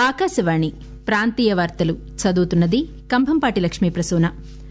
ఆకాశవాణి ప్రాంతీయ వార్తలు చదువుతున్నది కంభంపాటి లక్ష్మీ ప్రసూన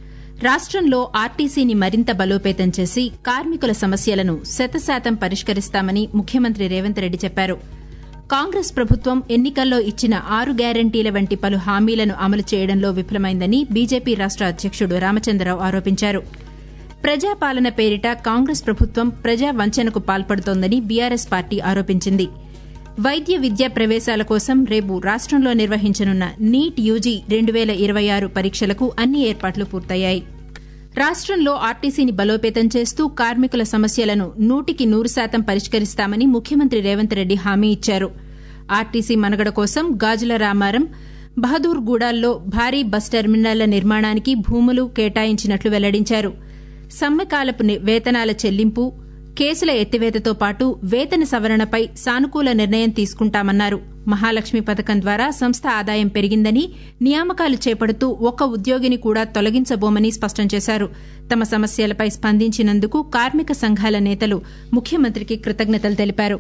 రాష్టంలో ఆర్టీసీని మరింత బలోపేతం చేసి కార్మికుల సమస్యలను శతశాతం పరిష్కరిస్తామని ముఖ్యమంత్రి రేవంత్ రెడ్డి చెప్పారు కాంగ్రెస్ ప్రభుత్వం ఎన్నికల్లో ఇచ్చిన ఆరు గ్యారంటీల వంటి పలు హామీలను అమలు చేయడంలో విఫలమైందని బీజేపీ రాష్ట అధ్యకుడు రామచంద్రరావు ఆరోపించారు ప్రజాపాలన పేరిట కాంగ్రెస్ ప్రభుత్వం ప్రజా వంచనకు పాల్పడుతోందని బీఆర్ఎస్ పార్టీ ఆరోపించింది వైద్య విద్యా ప్రవేశాల కోసం రేపు రాష్టంలో నిర్వహించనున్న నీట్ యూజీ రెండు పేల ఇరవై ఆరు పరీక్షలకు అన్ని ఏర్పాట్లు పూర్తయ్యాయి రాష్టంలో ఆర్టీసీని బలోపేతం చేస్తూ కార్మికుల సమస్యలను నూటికి నూరు శాతం పరిష్కరిస్తామని ముఖ్యమంత్రి రేవంత్ రెడ్డి హామీ ఇచ్చారు ఆర్టీసీ మనుగడ కోసం గాజుల రామారం బహదూర్గూడాల్లో భారీ బస్ టెర్మినళ్ల నిర్మాణానికి భూములు కేటాయించినట్లు వెల్లడించారు సమ్మెకాలపు వేతనాల చెల్లింపు కేసుల ఎత్తివేతతో పాటు వేతన సవరణపై సానుకూల నిర్ణయం తీసుకుంటామన్నారు మహాలక్ష్మి పథకం ద్వారా సంస్థ ఆదాయం పెరిగిందని నియామకాలు చేపడుతూ ఒక్క ఉద్యోగిని కూడా తొలగించబోమని స్పష్టం చేశారు తమ సమస్యలపై స్పందించినందుకు కార్మిక సంఘాల నేతలు ముఖ్యమంత్రికి కృతజ్ఞతలు తెలిపారు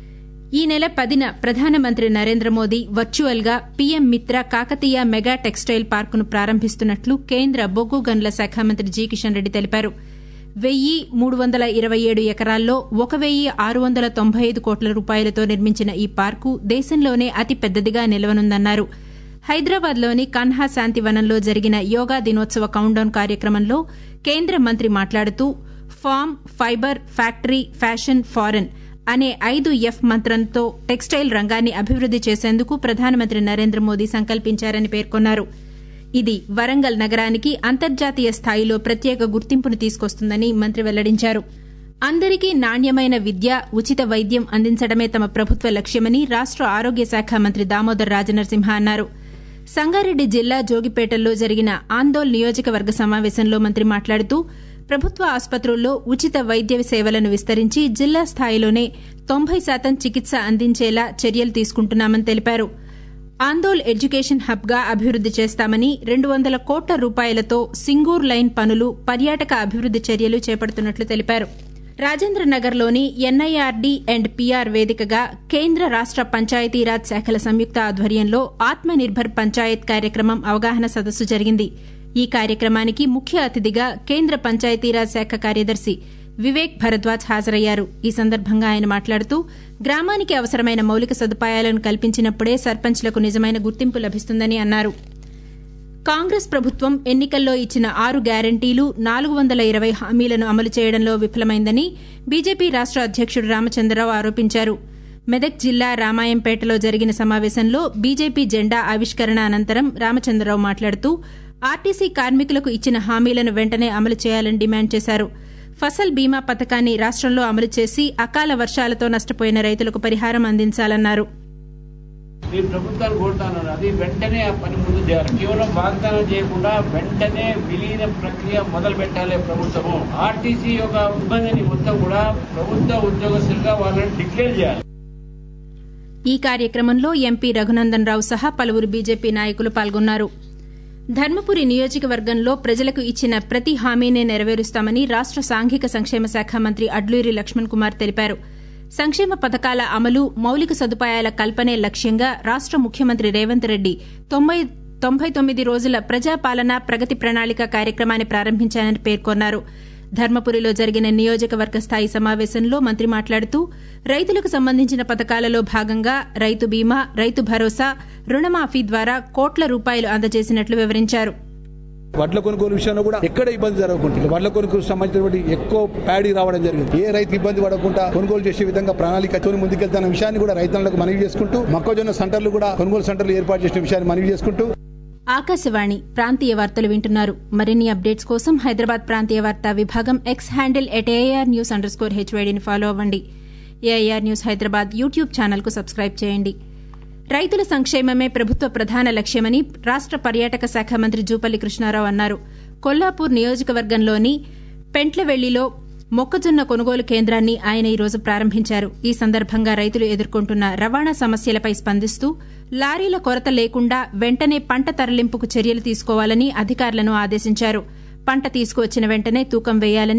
ఈ నెల పదిన ప్రధానమంత్రి నరేంద్ర మోదీ వర్చువల్ గా PM Mitra Kakatiya mega textile పార్కును ప్రారంభిస్తున్నట్లు కేంద్ర బొగ్గు గనుల శాఖ మంత్రి జి కిషన్ రెడ్డి తెలిపారు వెయ్యి మూడు వందల ఇరవై ఏడు ఎకరాల్లో ఒక వెయ్యి ఆరు వందల తొంభై ఐదు కోట్ల రూపాయలతో నిర్మించిన ఈ పార్కు దేశంలోనే అతి పెద్దదిగా నిలవనుందన్నారు హైదరాబాద్లోని కన్హా శాంతివనంలో జరిగిన యోగా దినోత్సవ కౌంట్డౌన్ కార్యక్రమంలో కేంద్ర మంత్రి మాట్లాడుతూ farm fibre factory fashion foreign అనే ఐదు ఎఫ్ మంత్రంతో టెక్స్టైల్ రంగాన్ని అభివృద్ది చేసేందుకు ప్రధానమంత్రి నరేంద్ర మోదీ సంకల్పించారని పేర్కొన్నారు ఇది వరంగల్ నగరానికి అంతర్జాతీయ స్థాయిలో ప్రత్యేక గుర్తింపును తీసుకొస్తుందని మంత్రి వెల్లడించారు అందరికీ నాణ్యమైన విద్య ఉచిత వైద్యం అందించడమే తమ ప్రభుత్వ లక్ష్యమని రాష్ట ఆరోగ్య శాఖ మంత్రి దామోదర్ రాజనరసింహ అన్నారు సంగారెడ్డి జిల్లా జోగిపేటలో జరిగిన ఆందోళ్ నియోజకవర్గ సమావేశంలో మంత్రి మాట్లాడుతూ ప్రభుత్వ ఆసుపత్రుల్లో ఉచిత వైద్య సేవలను విస్తరించి జిల్లా స్థాయిలోనే తొంభై శాతం చికిత్స అందించేలా చర్యలు తీసుకుంటున్నామని తెలిపారు ఆందోళ్ ఎడ్యుకేషన్ హబ్ గా అభివృద్ది చేస్తామని రెండు వందల కోట్ల రూపాయలతో సింగూర్ లైన్ పనులు పర్యాటక అభివృద్ది చర్యలు చేపడుతున్నట్లు తెలిపారు రాజేంద్రనగర్లోని ఎన్ఐఆర్డీ అండ్ పీఆర్ వేదికగా కేంద్ర రాష్ట పంచాయతీరాజ్ శాఖల సంయుక్త ఆధ్వర్యంలో ఆత్మ నిర్భర్ పంచాయత్ కార్యక్రమం అవగాహన సదస్సు జరిగింది ఈ కార్యక్రమానికి ముఖ్య అతిథిగా కేంద్ర పంచాయతీరాజ్ శాఖ కార్యదర్శి వివేక్ భరద్వాజ్ హాజరయ్యారు ఈ సందర్భంగా ఆయన మాట్లాడుతూ గ్రామానికి అవసరమైన మౌలిక సదుపాయాలను కల్పించినప్పుడే సర్పంచ్లకు నిజమైన గుర్తింపు లభిస్తుందని అన్నారు కాంగ్రెస్ ప్రభుత్వం ఎన్నికల్లో ఇచ్చిన ఆరు గ్యారంటీలు నాలుగు వందల ఇరవై హామీలను అమలు చేయడంలో విఫలమైందని బీజేపీ రాష్ట అధ్యకుడు రామచంద్రరావు ఆరోపించారు మెదక్ జిల్లా రామాయంపేటలో జరిగిన సమావేశంలో బీజేపీ జెండా ఆవిష్కరణ అనంతరం రామచంద్రరావు మాట్లాడుతూ ఆర్టీసీ కార్మికులకు ఇచ్చిన హామీలను వెంటనే అమలు చేయాలని డిమాండ్ చేశారు ఫసల్ బీమా పథకాన్ని రాష్టంలో అమలు చేసి అకాల వర్షాలతో నష్టపోయిన రైతులకు పరిహారం అందించాలన్నారు ఈ ప్రభుత్వాలు కోరుతాను అది వెంటనే ఆ పని ముందు చేయాలి కేవలం వాగ్దానం చేయకుండా వెంటనే విలీన ప్రక్రియ మొదలు పెట్టాలి ప్రభుత్వము ఆర్టీసీ యొక్క ఇబ్బందిని మొత్తం కూడా ప్రభుత్వ ఉద్యోగస్తులుగా వాళ్ళని డిక్లేర్ చేయాలి ఈ కార్యక్రమంలో ఎంపీ రఘునందన్ రావు సహా పలువురు బీజేపీ నాయకులు పాల్గొన్నారు ధర్మపురి నియోజకవర్గంలో ప్రజలకు ఇచ్చిన ప్రతి హామీనే నెరవేరుస్తామని రాష్ట సాంఘిక సంక్షేమ శాఖ మంత్రి అడ్లూరి లక్ష్మణ్ కుమార్ తెలిపారు సంక్షేమ పథకాల అమలు మౌలిక సదుపాయాల కల్పనే లక్ష్యంగా రాష్ట ముఖ్యమంత్రి రేవంత్ రెడ్డి తొంభై తొమ్మిది రోజుల ప్రజాపాలన ప్రగతి ప్రణాళిక కార్యక్రమాన్ని ప్రారంభించారని పేర్కొన్నారు ధర్మపురిలో జరిగిన నియోజకవర్గ స్థాయి సమావేశంలో మంత్రి మాట్లాడుతూ రైతులకు సంబంధించిన పథకాలలో భాగంగా రైతు బీమా రైతు భరోసా రుణమాఫీ ద్వారా కోట్ల రూపాయలు అందజేసినట్లు వివరించారు వడ్ల కొనుగోలు విషయంలో కూడా ఎక్కడ ఇబ్బంది జరగకుండా వడ్ల కొనుగోలు సంబంధించినటువంటి ఎక్కువ ప్యాడీ రావడం జరిగింది ఏ రైతు ఇబ్బంది పడకుండా కొనుగోలు చేసే విధంగా ప్రణాళికతో ముందుకెళ్తున్న విషయాన్ని కూడా రైతులకు మనవి చేసుకుంటూ మొక్కజొన్న సెంటర్లు కూడా కొనుగోలు సెంటర్లు ఏర్పాటు చేసిన విషయాన్ని మనవి చేసుకుంటూ ఆకాశవాణి ప్రాంతీయ వార్తలు వింటున్నారు మరిన్ని అప్డేట్స్ కోసం హైదరాబాద్ ప్రాంతీయ వార్తా విభాగం X handle at A R news underscore హెచ్వైడీని ఫాలో అవ్వండి ఏఐఆర్ న్యూస్ హైదరాబాద్ యూట్యూబ్ ఛానల్కు సబ్స్క్రైబ్ చేయండి రైతుల సంక్షేమమే ప్రభుత్వ ప్రధాన లక్ష్యమని రాష్ట పర్యాటక శాఖ మంత్రి జూపల్లి కృష్ణారావు అన్నారు కొల్లాపూర్ నియోజకవర్గంలోని పెంట్లవెల్లిలో మొక్కజొన్న కొనుగోలు కేంద్రాన్ని ఆయన ఈ రోజు ప్రారంభించారు ఈ సందర్భంగా రైతులు ఎదుర్కొంటున్న రవాణా సమస్యలపై స్పందిస్తూ లారీల కొరత లేకుండా వెంటనే పంట తరలింపుకు చర్యలు తీసుకోవాలని అధికారులను ఆదేశించారు పంట తీసుకువచ్చిన వెంటనే తూకం వేయాలని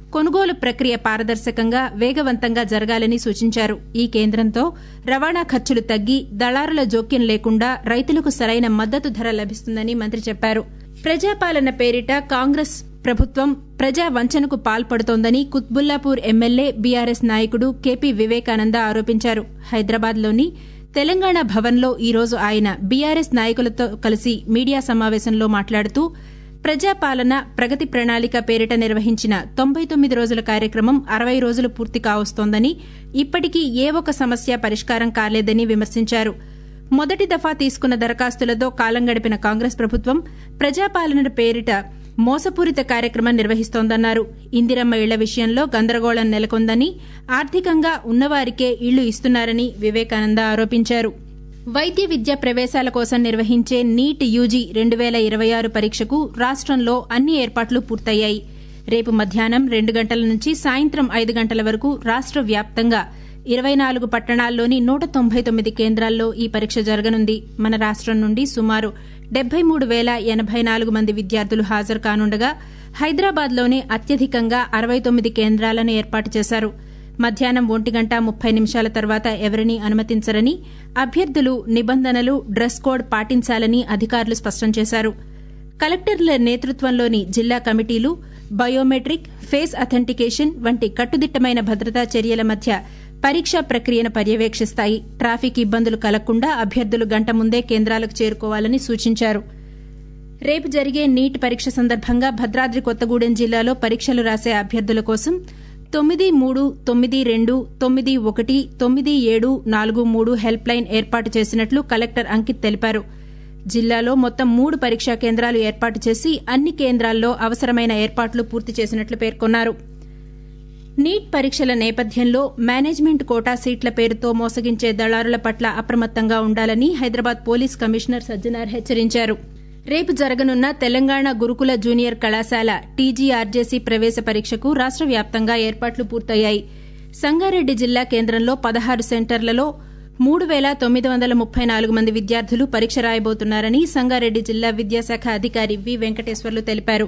కొనుగోలు ప్రక్రియ పారదర్శకంగా వేగవంతంగా జరగాలని సూచించారు ఈ కేంద్రంతో రవాణా ఖర్చులు తగ్గి దళారుల జోక్యం లేకుండా రైతులకు సరైన మద్దతు ధర లభిస్తుందని మంత్రి చెప్పారు ప్రజాపాలన పేరిట కాంగ్రెస్ ప్రభుత్వం ప్రజా వంచనకు పాల్పడుతోందని కుత్బుల్లాపూర్ ఎమ్మెల్యే బీఆర్ఎస్ నాయకుడు కేపీ వివేకానంద ఆరోపించారు హైదరాబాద్లోని తెలంగాణ భవన్లో ఈ రోజు ఆయన బీఆర్ఎస్ నాయకులతో కలిసి మీడియా సమావేశంలో మాట్లాడుతూ ప్రజాపాలన ప్రగతి ప్రణాళిక పేరిట నిర్వహించిన తొంభై తొమ్మిది రోజుల కార్యక్రమం అరవై రోజులు పూర్తి కావస్తోందని ఇప్పటికీ ఏ ఒక్క సమస్య పరిష్కారం కాలేదని విమర్శించారు మొదటి దఫా తీసుకున్న దరఖాస్తులతో కాలం గడిపిన కాంగ్రెస్ ప్రభుత్వం ప్రజాపాలన పేరిట మోసపూరిత కార్యక్రమం నిర్వహిస్తోందన్నారు ఇందిరమ్మ ఇళ్ల విషయంలో గందరగోళం నెలకొందని ఆర్థికంగా ఉన్నవారికే ఇళ్లు ఇస్తున్నారని వివేకానంద ఆరోపించారు వైద్య విద్య ప్రవేశాల కోసం నిర్వహించే నీట్ యూజీ రెండు వేల ఇరవై ఆరు పరీక్షకు రాష్టంలో అన్ని ఏర్పాట్లు పూర్తయ్యాయి రేపు మధ్యాహ్నం రెండు గంటల నుంచి సాయంత్రం ఐదు గంటల వరకు రాష్ట వ్యాప్తంగా ఇరవై నాలుగు పట్టణాల్లోని నూట తొంభై తొమ్మిది కేంద్రాల్లో ఈ పరీక్ష జరగనుంది మన రాష్టం నుండి సుమారు డెబ్బై మూడు వేల ఎనబై నాలుగు మంది విద్యార్థులు హాజరు కానుండగా హైదరాబాద్లోనే అత్యధికంగా అరవై తొమ్మిది కేంద్రాలను ఏర్పాటు చేశారు మధ్యాహ్నం ఒంటి గంట ముప్పై నిమిషాల తర్వాత ఎవరినీ అనుమతించరని అభ్యర్థులు నిబంధనలు డ్రెస్ కోడ్ పాటించాలని అధికారులు స్పష్టం చేశారు కలెక్టర్ల నేతృత్వంలోని జిల్లా కమిటీలు బయోమెట్రిక్ ఫేస్ అథెంటికేషన్ వంటి కట్టుదిట్టమైన భద్రతా చర్యల మధ్య పరీక్షా ప్రక్రియను పర్యవేక్షిస్తాయి ట్రాఫిక్ ఇబ్బందులు కలగకుండా అభ్యర్థులు గంట ముందే కేంద్రాలకు చేరుకోవాలని సూచించారు రేపు జరిగే నీట్ పరీక్ష సందర్భంగా భద్రాద్రి కొత్తగూడెం జిల్లాలో పరీక్షలు రాసే అభ్యర్థుల కోసం తొమ్మిది మూడు తొమ్మిది రెండు తొమ్మిది ఒకటి తొమ్మిది ఏడు నాలుగు మూడు హెల్ప్ లైన్ ఏర్పాటు చేసినట్లు కలెక్టర్ అంకిత్ తెలిపారు జిల్లాలో మొత్తం మూడు పరీక్షా కేంద్రాలు ఏర్పాటు చేసి అన్ని కేంద్రాల్లో అవసరమైన ఏర్పాట్లు పూర్తి చేసినట్లు పేర్కొన్నారు నీట్ పరీక్షల నేపథ్యంలో మేనేజ్మెంట్ కోటా సీట్ల పేరుతో మోసగించే దళారుల పట్ల అప్రమత్తంగా ఉండాలని హైదరాబాద్ పోలీస్ కమిషనర్ సజ్జనార్ హెచ్చరించారు రేపు జరగనున్న తెలంగాణ గురుకుల జూనియర్ కళాశాల టీజీఆర్జేసీ ప్రవేశ పరీక్షకు రాష్ట వ్యాప్తంగా ఏర్పాట్లు పూర్తయ్యాయి సంగారెడ్డి జిల్లా కేంద్రంలో పదహారు సెంటర్లలో మూడు వేల తొమ్మిది వందల ముప్పై నాలుగు మంది విద్యార్థులు పరీక్ష రాయబోతున్నారని సంగారెడ్డి జిల్లా విద్యాశాఖ అధికారి వి వెంకటేశ్వర్లు తెలిపారు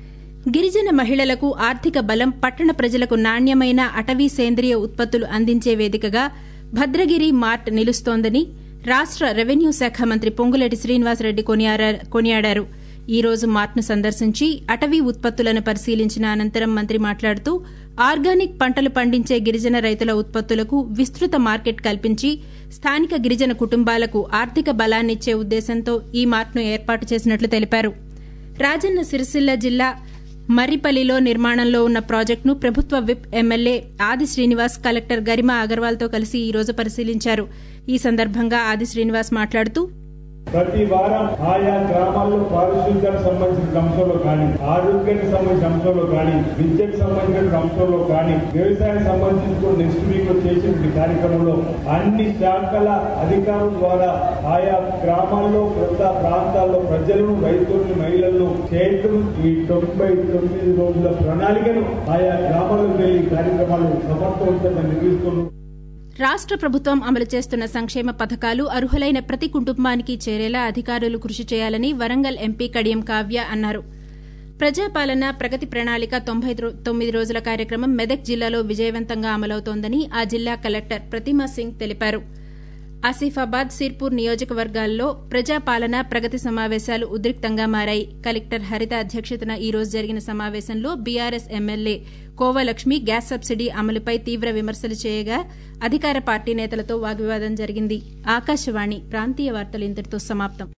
గిరిజన మహిళలకు ఆర్థిక బలం పట్టణ ప్రజలకు నాణ్యమైన అటవీ సేంద్రియ ఉత్పత్తులు అందించే వేదికగా భద్రగిరి మార్ట్ నిలుస్తోందని రాష్ట రెవెన్యూ శాఖ మంత్రి పొంగులేటి శ్రీనివాసరెడ్డి కొనియాడారు ఈ రోజు మార్ట్ను సందర్శించి అటవీ ఉత్పత్తులను పరిశీలించిన అనంతరం మంత్రి మాట్లాడుతూ ఆర్గానిక్ పంటలు పండించే గిరిజన రైతుల ఉత్పత్తులకు విస్తృత మార్కెట్ కల్పించి స్థానిక గిరిజన కుటుంబాలకు ఆర్థిక బలాన్నిచ్చే ఉద్దేశంతో ఈ మార్ట్ను ఏర్పాటు చేసినట్లు తెలిపారు రాజన్న సిరిసిల్ల జిల్లా మర్రిపల్లిలో నిర్మాణంలో ఉన్న ప్రాజెక్టును ప్రభుత్వ విప్ ఎమ్మెల్యే ఆది శ్రీనివాస్ కలెక్టర్ గరిమా అగర్వాల్తో కలిసి ఈ రోజు పరిశీలించారు ఈ సందర్భంగా ఆది శ్రీనివాస్ మాట్లాడుతూ ప్రతి వారం ఆయా గ్రామాల్లో పారిశుద్ధ్యానికి సంబంధించిన అంశంలో కానీ ఆరోగ్యానికి సంబంధించిన అంశంలో కానీ విద్యకు సంబంధించిన అంశంలో కానీ వ్యవసాయానికి సంబంధించి కూడా నెక్స్ట్ వీక్ లో చేసే కార్యక్రమంలో అన్ని శాఖల అధికారుల ద్వారా ఆయా గ్రామాల్లో పెద్ద ప్రాంతాల్లో ప్రజలను రైతులను మహిళలను చేయటం ఈ తొంభై తొమ్మిది రోజుల ప్రణాళికను ఆయా గ్రామాలకు వెళ్లి కార్యక్రమాలు సమర్థవంతంగా నిర్వహిస్తున్నారు రాష్ట ప్రభుత్వం అమలు చేస్తున్న సంక్షేమ పథకాలు అర్హులైన ప్రతి కుటుంబానికి చేరేలా అధికారులు కృషి చేయాలని వరంగల్ ఎంపీ కడియం కావ్య అన్నారు ప్రజాపాలన ప్రగతి ప్రణాళిక తొంభై తొమ్మిది రోజుల కార్యక్రమం మెదక్ జిల్లాలో విజయవంతంగా అమలవుతోందని ఆ జిల్లా కలెక్టర్ ప్రతిమా సింగ్ తెలిపారు ఆసిఫాబాద్ సిర్పూర్ నియోజకవర్గాల్లో ప్రజాపాలన ప్రగతి సమావేశాలు ఉద్రిక్తంగా మారాయి కలెక్టర్ హరిత అధ్యక్షతన ఈ రోజు జరిగిన సమావేశంలో B R S M L A Kova Lakshmi gas subsidy అమలుపై తీవ్ర విమర్శలు చేయగా అధికార పార్టీ నేతలతో వాగ్వివాదం జరిగింది ఆకాశవాణి ప్రాంతీయ వార్తలు ఇంతటితో సమాప్తం